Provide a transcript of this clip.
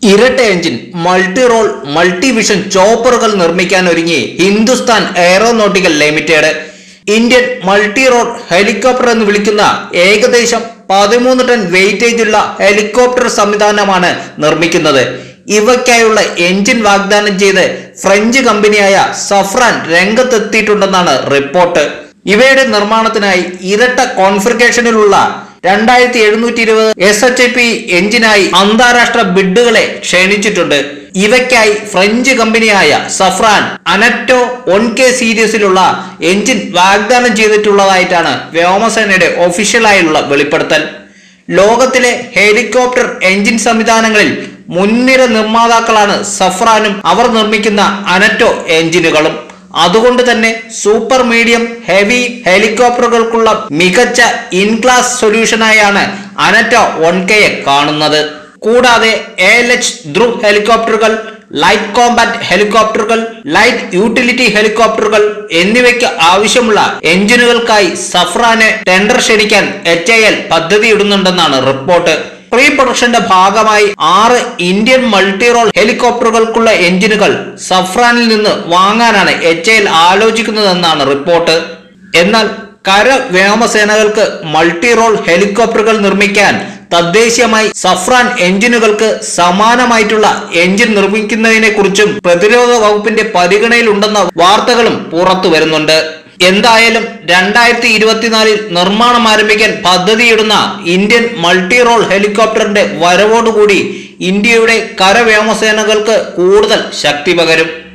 ഇരട്ട engine multi role multi vision ചോപ്പറുകൾ നിർമ്മിക്കാൻ ഒരുങ്ങി Hindustan aeronautical limited Indian multi role helicopter എന്ന് വിളിക്കുന്ന ഏകദേശം പതിമൂന്ന് ടൺ വെയിറ്റേജ് ഉള്ള ഹെലികോപ്റ്റർ സംവിധാനമാണ് നിർമ്മിക്കുന്നത് ഇവയ്ക്കായുള്ള എഞ്ചിൻ വാഗ്ദാനം ചെയ്ത് ഫ്രഞ്ച് കമ്പനിയായ സഫ്രാൻ രംഗത്തെത്തിയിട്ടുണ്ടെന്നാണ് റിപ്പോർട്ട് ഇവയുടെ നിർമ്മാണത്തിനായി ഇരട്ട കോൺഫിഗറേഷനിലുള്ള രണ്ടായിരത്തി എഴുന്നൂറ്റി ഇരുപത് എസ് എച്ച് ഐ പി എഞ്ചിനായി അന്താരാഷ്ട്ര ബിഡുകളെ ക്ഷണിച്ചിട്ടുണ്ട് ഇവയ്ക്കായി ഫ്രഞ്ച് കമ്പനിയായ സഫ്രാൻ അനറ്റോ ഒൺ കെ സീരീസിലുള്ള എഞ്ചിൻ വാഗ്ദാനം ചെയ്തിട്ടുള്ളതായിട്ടാണ് വ്യോമസേനയുടെ ഒഫീഷ്യലായുള്ള വെളിപ്പെടുത്തൽ ലോകത്തിലെ ഹെലികോപ്റ്റർ എഞ്ചിൻ സംവിധാനങ്ങളിൽ മുൻനിര നിർമ്മാതാക്കളാണ് സഫ്രാനും അവർ നിർമ്മിക്കുന്ന അനറ്റോ എഞ്ചിനുകളും അതുകൊണ്ട് തന്നെ സൂപ്പർ മീഡിയം ഹെവി ഹെലികോപ്റ്ററുകൾക്കുള്ള മികച്ച ഇൻ ക്ലാസ് സൊല്യൂഷനായാണ് അനറ്റ വൺ കെയെ കാണുന്നത് കൂടാതെ എ എൽ എച്ച് ധ്രുവ് ഹെലികോപ്റ്ററുകൾ ലൈറ്റ് കോമ്പാറ്റ് ഹെലികോപ്റ്ററുകൾ ലൈറ്റ് യൂട്ടിലിറ്റി ഹെലികോപ്റ്ററുകൾ എന്നിവയ്ക്ക് ആവശ്യമുള്ള എഞ്ചിനുകൾക്കായി സഫ്രാന് ടെൻഡർ ക്ഷണിക്കാൻ എച്ച് ഐ എൽ പദ്ധതിയിടുന്നുണ്ടെന്നാണ് റിപ്പോർട്ട് പ്രീ പ്രൊഡക്ഷന്റെ ഭാഗമായി ആറ് ഇന്ത്യൻ മൾട്ടി റോൾ ഹെലികോപ്റ്ററുകൾക്കുള്ള എഞ്ചിനുകൾ സഫ്രാനിൽ നിന്ന് വാങ്ങാനാണ് എച്ച് എൽ ആലോചിക്കുന്നതെന്നാണ് റിപ്പോർട്ട് എന്നാൽ കര വ്യോമസേനകൾക്ക് മൾട്ടി റോൾ ഹെലികോപ്റ്ററുകൾ നിർമ്മിക്കാൻ തദ്ദേശീയമായി സഫ്രാൻ എഞ്ചിനുകൾക്ക് സമാനമായിട്ടുള്ള എഞ്ചിൻ നിർമ്മിക്കുന്നതിനെ കുറിച്ചും പ്രതിരോധ വകുപ്പിന്റെ പരിഗണനയിലുണ്ടെന്ന വാർത്തകളും പുറത്തു വരുന്നുണ്ട് എന്തായാലും രണ്ടായിരത്തി ഇരുപത്തിനാലിൽ നിർമ്മാണം ആരംഭിക്കാൻ പദ്ധതിയിടുന്ന ഇന്ത്യൻ മൾട്ടി റോൾ ഹെലികോപ്റ്ററിന്റെ വരവോടുകൂടി ഇന്ത്യയുടെ കരവ്യോമസേനകൾക്ക് കൂടുതൽ ശക്തി പകരും